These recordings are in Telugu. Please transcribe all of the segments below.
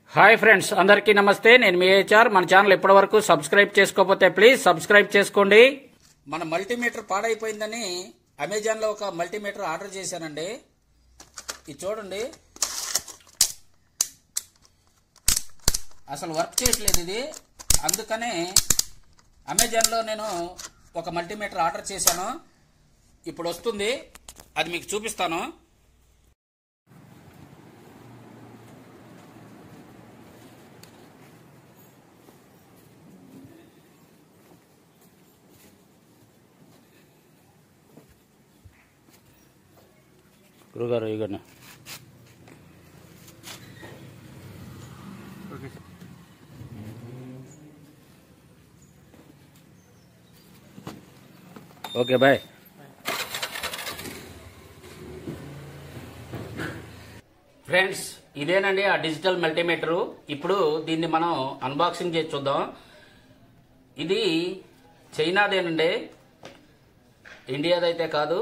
హాయ్ ఫ్రెండ్స్ అందరికీ నమస్తే నేను మీ హెచ్ఆర్ మన ఛానల్ ఇప్పటి వరకు సబ్స్క్రైబ్ చేసుకోకపోతే ప్లీజ్ సబ్స్క్రైబ్ చేసుకోండి మన మల్టీమీటర్ పాడైపోయిందని అమెజాన్లో ఒక మల్టీమీటర్ ఆర్డర్ చేశానండి ఇది చూడండి అసలు వర్క్ చేయట్లేదు ఇది అందుకనే అమెజాన్లో నేను ఒక మల్టీమీటర్ ఆర్డర్ చేశాను ఇప్పుడు వస్తుంది అది మీకు చూపిస్తాను గురుగారు ఇగోండి ఓకే బాయ్ ఫ్రెండ్స్ ఇదేనండి ఆ డిజిటల్ మల్టీమీటరు ఇప్పుడు దీన్ని మనం అన్బాక్సింగ్ చేసి చూద్దాం ఇది చైనాదేనండి ఇండియాదైతే కాదు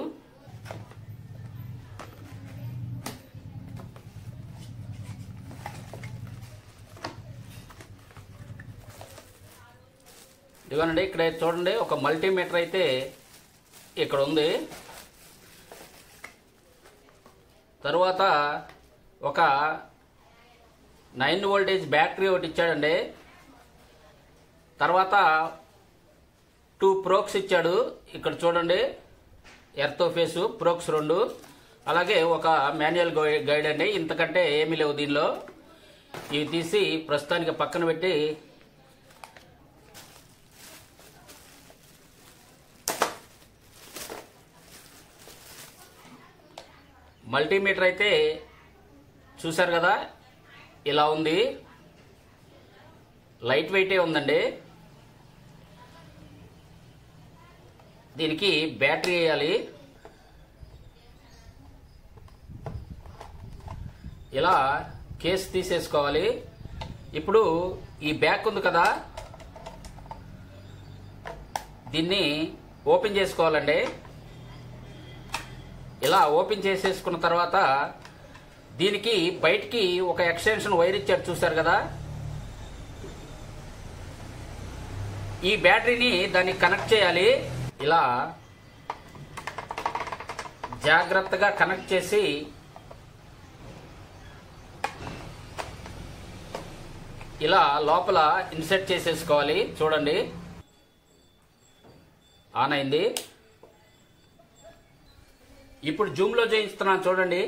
ఇదిగోనండి ఇక్కడ చూడండి ఒక మల్టీమీటర్ అయితే ఇక్కడ ఉంది తరువాత ఒక నైన్ వోల్టేజ్ బ్యాటరీ ఒకటి ఇచ్చాడండి తర్వాత టూ ప్రోక్స్ ఇచ్చాడు ఇక్కడ చూడండి ఎర్తో ఫేసు ప్రోక్స్ రెండు అలాగే ఒక మాన్యువల్ గైడ్ అండి ఇంతకంటే ఏమీ లేవు దీనిలో ఇవి తీసి ప్రస్తుతానికి పక్కన పెట్టి మల్టీమీటర్ అయితే చూశారు కదా ఇలా ఉంది లైట్ వెయిటే ఉందండి దీనికి బ్యాటరీ వేయాలి ఇలా కేసు తీసేసుకోవాలి ఇప్పుడు ఈ బ్యాక్ ఉంది కదా దీన్ని ఓపెన్ చేసుకోవాలండి ఇలా ఓపెన్ చేసేసుకున్న తర్వాత దీనికి బయటికి ఒక ఎక్స్టెన్షన్ వైర్ ఇచ్చారు చూసారు కదా ఈ బ్యాటరీని దానికి కనెక్ట్ చేయాలి ఇలా జాగ్రత్తగా కనెక్ట్ చేసి ఇలా లోపల ఇన్సెట్ చేసేసుకోవాలి చూడండి ఆన్ అయింది ఇప్పుడు జూమ్ లో చేయిస్తున్నాను చూడండి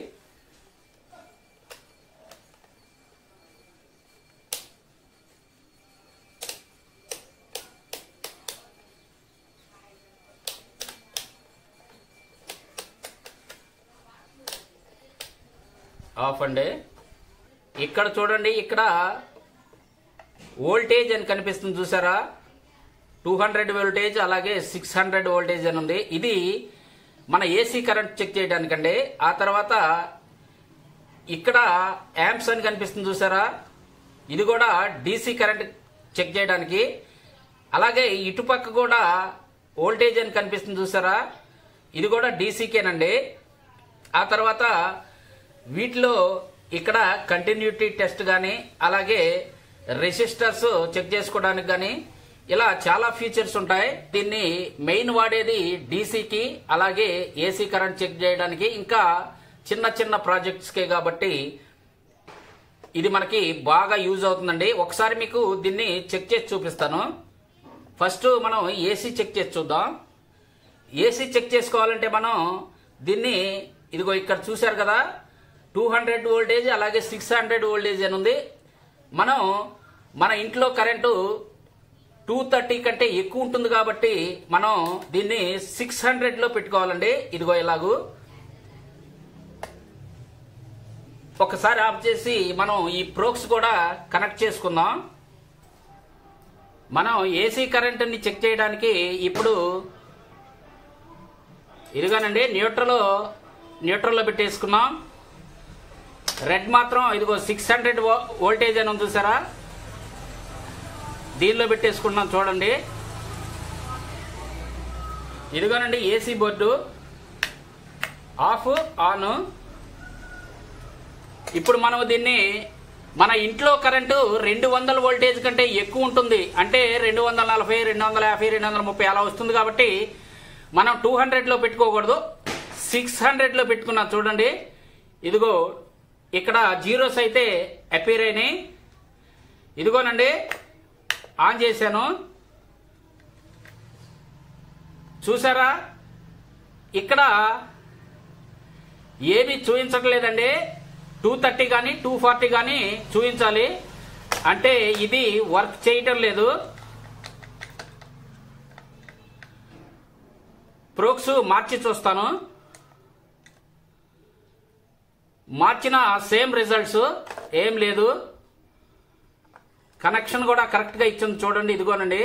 ఆఫ్ అండి ఇక్కడ చూడండి ఇక్కడ వోల్టేజ్ అని కనిపిస్తుంది చూసారా టూ హండ్రెడ్ వోల్టేజ్ అలాగే సిక్స్ హండ్రెడ్ వోల్టేజ్ అని ఉంది ఇది మన ఏసీ కరెంట్ చెక్ చేయడానికండి ఆ తర్వాత ఇక్కడ యాంప్స్ అని కనిపిస్తుంది చూసారా ఇది కూడా డీసీ కరెంట్ చెక్ చేయడానికి అలాగే ఇటుపక్క కూడా వోల్టేజ్ అని కనిపిస్తుంది చూసారా ఇది కూడా డీసీకేనండి ఆ తర్వాత వీటిలో ఇక్కడ కంటిన్యూటీ టెస్ట్ కానీ అలాగే రెసిస్టర్స్ చెక్ చేసుకోవడానికి కానీ ఇలా చాలా ఫీచర్స్ ఉంటాయి దీన్ని మెయిన్ వాడేది డీసీకి అలాగే ఏసీ కరెంట్ చెక్ చేయడానికి ఇంకా చిన్న చిన్న ప్రాజెక్ట్స్కే కాబట్టి ఇది మనకి బాగా యూజ్ అవుతుందండి ఒకసారి మీకు దీన్ని చెక్ చేసి చూపిస్తాను ఫస్ట్ మనం ఏసీ చెక్ చేసి చూద్దాం ఏసీ చెక్ చేసుకోవాలంటే మనం దీన్ని ఇదిగో ఇక్కడ చూశారు కదా టూ హండ్రెడ్ వోల్టేజ్ అలాగే సిక్స్ హండ్రెడ్ వోల్టేజ్ అని ఉంది మనం మన ఇంట్లో కరెంటు టూ థర్టీ కంటే ఎక్కువ ఉంటుంది కాబట్టి మనం దీన్ని సిక్స్ హండ్రెడ్ లో పెట్టుకోవాలండి ఇదిగో ఇలాగూ ఒకసారి ఆఫ్ చేసి మనం ఈ ప్రోక్స్ కూడా కనెక్ట్ చేసుకుందాం మనం ఏసీ కరెంటుని చెక్ చేయడానికి ఇప్పుడు ఇదిగోనండి న్యూట్రల్ న్యూట్రల్లో పెట్టేసుకున్నాం రెడ్ మాత్రం ఇదిగో సిక్స్ హండ్రెడ్ వోల్టేజ్ అని ఉంది చూసారా దీనిలో పెట్టేసుకున్నాం చూడండి ఇదిగోనండి ఏసీ బోర్డు ఆఫ్ ఆన్ ఇప్పుడు మనం దీన్ని మన ఇంట్లో కరెంటు రెండు వందల వోల్టేజ్ కంటే ఎక్కువ ఉంటుంది అంటే రెండు వందల నలభై రెండు వందల యాభై రెండు వందల ముప్పై అలా వస్తుంది కాబట్టి మనం టూ హండ్రెడ్లో పెట్టుకోకూడదు సిక్స్ హండ్రెడ్లో పెట్టుకున్నాం చూడండి ఇదిగో ఇక్కడ జీరోస్ అయితే అపీర్ అయినాయి ఇదిగోనండి ఆన్ చేశాను చూసారా ఇక్కడ ఏమి చూపించట్లేదండి టూ థర్టీ కానీ టూ ఫార్టీ కానీ చూపించాలి అంటే ఇది వర్క్ చేయటం లేదు ప్రోక్స్ మార్చి చూస్తాను మార్చిన సేమ్ రిజల్ట్స్ ఏం లేదు కనెక్షన్ కూడా కరెక్ట్గా ఇచ్చింది చూడండి ఇదిగోనండి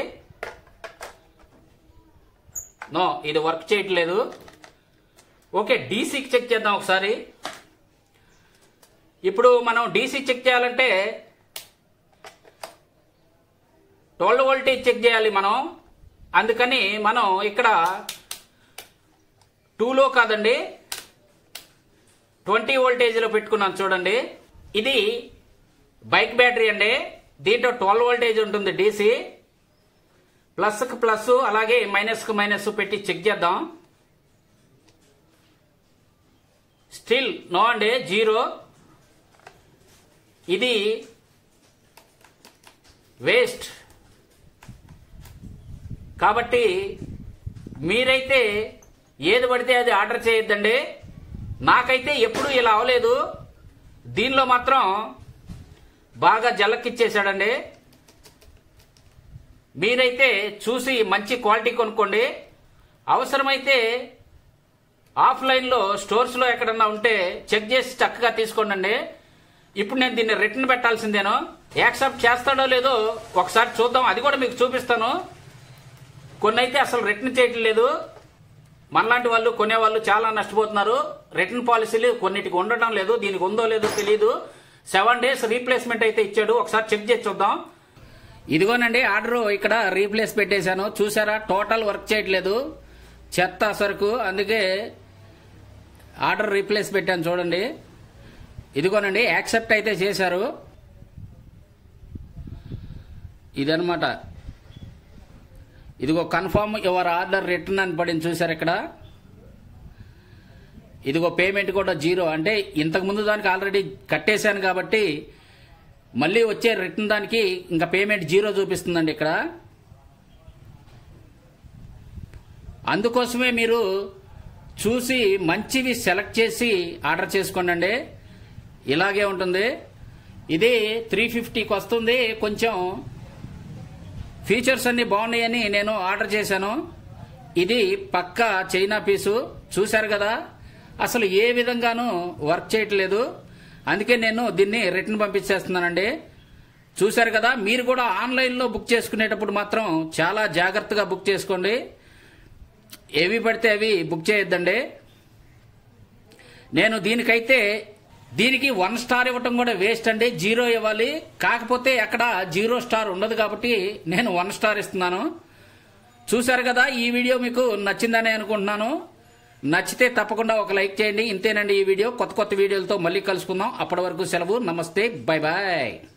నో ఇది వర్క్ చేయట్లేదు ఓకే డీసీకి చెక్ చేద్దాం ఒకసారి ఇప్పుడు మనం డీసీ చెక్ చేయాలంటే ట్వెల్వ్ వోల్టేజ్ చెక్ చేయాలి మనం అందుకని మనం ఇక్కడ టూలో కాదండి ట్వంటీ వోల్టేజ్లో పెట్టుకున్నాం చూడండి ఇది బైక్ బ్యాటరీ అండి దీంట్లో ట్వెల్వ్ వోల్టేజ్ ఉంటుంది డీసీ ప్లస్కి ప్లస్ అలాగే మైనస్కి మైనస్ పెట్టి చెక్ చేద్దాం స్టిల్ నో అండి జీరో ఇది వేస్ట్ కాబట్టి మీరైతే ఏది పడితే అది ఆర్డర్ చేయొద్దండి నాకైతే ఎప్పుడు ఇలా అవలేదు దీనిలో మాత్రం బాగా జలక్కిచ్చేసాడండి మీరైతే చూసి మంచి క్వాలిటీ కొనుక్కోండి అవసరమైతే ఆఫ్లైన్లో స్టోర్స్లో ఎక్కడన్నా ఉంటే చెక్ చేసి చక్కగా తీసుకోండి ఇప్పుడు నేను దీన్ని రిటర్న్ పెట్టాల్సిందేను యాక్సెప్ట్ చేస్తాడో లేదో ఒకసారి చూద్దాం అది కూడా మీకు చూపిస్తాను కొన్ని అయితే అసలు రిటర్న్ చేయటం లేదు మనలాంటి వాళ్ళు కొనేవాళ్ళు చాలా నష్టపోతున్నారు రిటర్న్ పాలసీలు కొన్నిటికి ఉండటం లేదు దీనికి ఉందో లేదో తెలియదు సెవెన్ డేస్ రీప్లేస్మెంట్ అయితే ఇచ్చాడు ఒకసారి చెక్ చేసి చూద్దాం ఇదిగోనండి ఆర్డర్ ఇక్కడ రీప్లేస్ పెట్టేశాను చూసారా టోటల్ వర్క్ చేయట్లేదు చెత్త సరుకు అందుకే ఆర్డర్ రీప్లేస్ పెట్టాను చూడండి ఇదిగోనండి యాక్సెప్ట్ అయితే చేశారు ఇదనమాట ఇదిగో కన్ఫర్మ్ యువర్ ఆర్డర్ రిటర్న్ అని పడింది చూసారు ఇక్కడ ఇదిగో పేమెంట్ కూడా జీరో అంటే ఇంతకు ముందు దానికి ఆల్రెడీ కట్టేశాను కాబట్టి మళ్ళీ వచ్చే రిటర్న్ దానికి ఇంకా పేమెంట్ జీరో చూపిస్తుందండి ఇక్కడ అందుకోసమే మీరు చూసి మంచివి సెలెక్ట్ చేసి ఆర్డర్ చేసుకోండి ఇలాగే ఉంటుంది ఇది త్రీ ఫిఫ్టీకి వస్తుంది కొంచెం ఫీచర్స్ అన్ని బాగున్నాయని నేను ఆర్డర్ చేశాను ఇది పక్క చైనా పీసు చూశారు కదా అసలు ఏ విధంగానూ వర్క్ చేయట్లేదు అందుకే నేను దీన్ని రిటర్న్ పంపించేస్తున్నానండి చూశారు కదా మీరు కూడా ఆన్లైన్లో బుక్ చేసుకునేటప్పుడు మాత్రం చాలా జాగ్రత్తగా బుక్ చేసుకోండి ఏవి పడితే అవి బుక్ చేయొద్దండి నేను దీనికైతే దీనికి వన్ స్టార్ ఇవ్వటం కూడా వేస్ట్ అండి జీరో ఇవ్వాలి కాకపోతే అక్కడ జీరో స్టార్ ఉండదు కాబట్టి నేను వన్ స్టార్ ఇస్తున్నాను చూశారు కదా ఈ వీడియో మీకు నచ్చిందని అనుకుంటున్నాను నచ్చితే తప్పకుండా ఒక లైక్ చేయండి ఇంతేనండి ఈ వీడియో కొత్త కొత్త వీడియోలతో మళ్ళీ కలుసుకుందాం అప్పటి వరకు సెలవు నమస్తే బై బాయ్